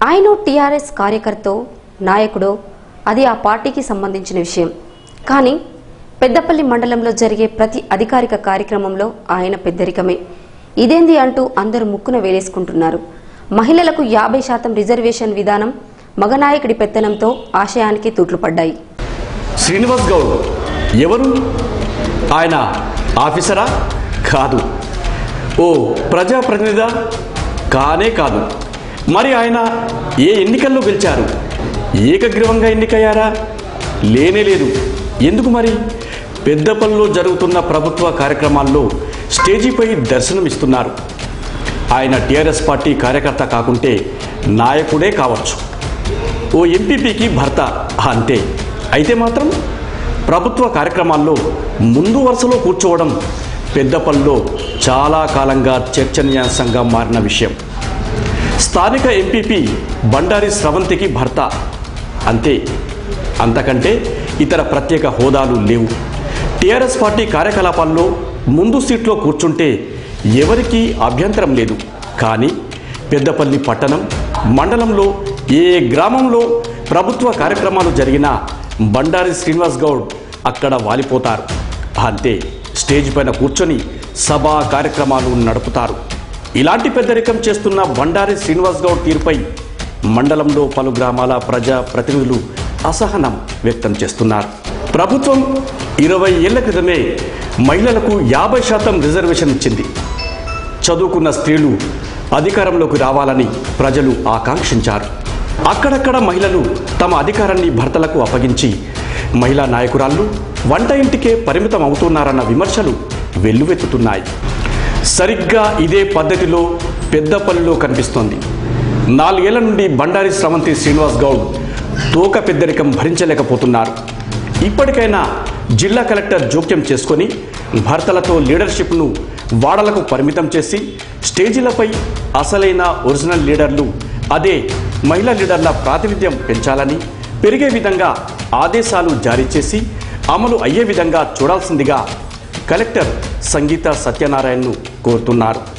ఆయన టీఆర్ఎస్ కార్యకర్తో నాయకుడో అది ఆ పార్టీకి సంబంధించిన విషయం కానీ పెద్దపల్లి మండలంలో జరిగే ప్రతి అధికారిక కార్యక్రమంలో ఆయన పెద్దరికమే ఇదేంది అంటూ అందరూ ముక్కున వేలేసుకుంటున్నారు మహిళలకు యాభై శాతం రిజర్వేషన్ విధానం మగనాయకుడి పెత్తనంతో ఆశయానికి తూట్లు పడ్డాయి శ్రీనివాస్ గౌడ్ ఎవరు ఆయన ఆఫీసరా కాదు ఓ ప్రజాప్రతినిధా కానే కాదు మరి ఆయన ఏ ఎన్నికల్లో గెలిచారు ఏకగ్రీవంగా ఎన్నికయ్యారా లేనే లేదు ఎందుకు మరి పెద్దపల్లిలో జరుగుతున్న ప్రభుత్వ కార్యక్రమాల్లో స్టేజీపై దర్శనమిస్తున్నారు ఆయన టీఆర్ఎస్ పార్టీ కార్యకర్త కాకుంటే నాయకుడే కావచ్చు ఓ ఎంపీపీకి భర్త అంతే అయితే మాత్రం ప్రభుత్వ కార్యక్రమాల్లో ముందు వరుసలో కూర్చోవడం పెద్దపల్లిలో చాలా కాలంగా చర్చనీయాంశంగా మారిన విషయం స్థానిక ఎంపీపీ బండారి స్రవంతికి భర్త అంతే అంతకంటే ఇతర ప్రత్యేక హోదాలు లేవు టీఆర్ఎస్ పార్టీ కార్యకలాపాల్లో ముందు సీట్లో కూర్చుంటే ఎవరికీ అభ్యంతరం లేదు కానీ పెద్దపల్లి పట్టణం మండలంలో ఏ గ్రామంలో ప్రభుత్వ కార్యక్రమాలు జరిగినా బండారి శ్రీనివాస్ గౌడ్ అక్కడ వాలిపోతారు అంతే స్టేజ్ పైన కూర్చొని సభా కార్యక్రమాలు నడుపుతారు ఇలాంటి పెద్దరికం చేస్తున్న బండారి శ్రీనివాస్ గౌడ్ తీరుపై మండలంలో పలు గ్రామాల ప్రజా ప్రతినిధులు అసహనం వ్యక్తం చేస్తున్నారు ప్రభుత్వం ఇరవై ఏళ్ల క్రితమే మహిళలకు యాభై శాతం రిజర్వేషన్ ఇచ్చింది చదువుకున్న స్త్రీలు అధికారంలోకి రావాలని ప్రజలు ఆకాంక్షించారు అక్కడక్కడ మహిళలు తమ అధికారాన్ని భర్తలకు అప్పగించి మహిళా నాయకురాళ్ళు వంట ఇంటికే పరిమితం అవుతున్నారన్న విమర్శలు వెల్లువెత్తుతున్నాయి సరిగ్గా ఇదే పద్ధతిలో పెద్దపల్లిలో కనిపిస్తోంది నాలుగేళ్ల నుండి బండారి స్రవంతి శ్రీనివాస్ గౌడ్ తోక పెద్దరికం భరించలేకపోతున్నారు ఇప్పటికైనా జిల్లా కలెక్టర్ జోక్యం చేసుకొని భర్తలతో లీడర్షిప్ను వాడలకు పరిమితం చేసి స్టేజీలపై అసలైన ఒరిజినల్ లీడర్లు అదే మహిళా లీడర్ల ప్రాతినిధ్యం పెంచాలని పెరిగే విధంగా ఆదేశాలు జారీ చేసి అమలు అయ్యే విధంగా చూడాల్సిందిగా కలెక్టర్ సంగీత సత్యనారాయణను కోరుతున్నారు